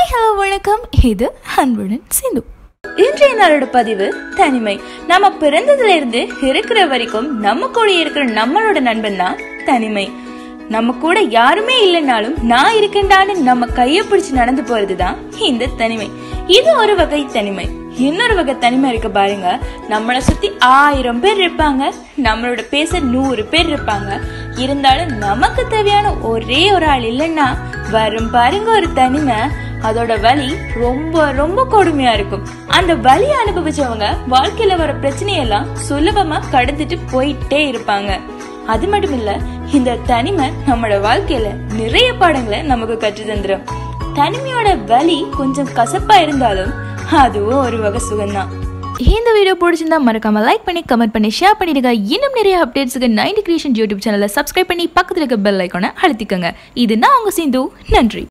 hi hello வணக்கம் இது அன்புடன் சிந்து இன்றைய நாளோட பதிவு தனிமை நம்ம பிறந்ததுல இருந்து இருக்கிற வரைக்கும் நம்ம கூட இருக்கிற நம்மளோட நண்பன் தான் தனிமை நம்ம கூட யாருமே இல்லைனாலும் நான் இருக்கேன்டான்னு நம்ம கைய பிடிச்சு நடந்து போறதுதான் இந்த தனிமை இது ஒரு வகை தனிமை இன்னொரு வகை தனிமை இருக்கு பாருங்க நம்மளை சுத்தி ஆயிரம் பேர் இருப்பாங்க நம்மளோட பேச நூறு பேர் இருப்பாங்க இருந்தாலும் நமக்கு தேவையான ஒரே ஒரு ஆள் இல்லைன்னா வரும் பாருங்க ஒரு தனிமை அதோட வலி ரொம்ப ரொம்ப கொடுமையா இருக்கும் அந்த வலியை அனுபவிச்சவங்க வாழ்க்கையில வர பிரச்சனையெல்லாம் சுலபமா கடந்துட்டு போயிட்டே இருப்பாங்க அது மட்டும் இல்ல இந்த தனிமை நம்மளோட வாழ்க்கையில நிறைய பாடங்களை நமக்கு கற்று தந்துடும் தனிமையோட வலி கொஞ்சம் கசப்பா இருந்தாலும் அதுவும் ஒரு வகை சுகம்தான் இந்த வீடியோ பிடிச்சிருந்தா மறக்காம லைக் பண்ணி கமெண்ட் பண்ணி ஷேர் பண்ணிடுங்க இன்னும் நிறைய அப்டேட்ஸுக்கு நைன்டி கிரியேஷன் யூடியூப் சேனலை சப்ஸ்கிரைப் பண்ணி பக்கத்தில் இருக்க பெல் ஐக்கானை அழுத்திக்கோங்க இது நான் உங்க சிந்து நன்றி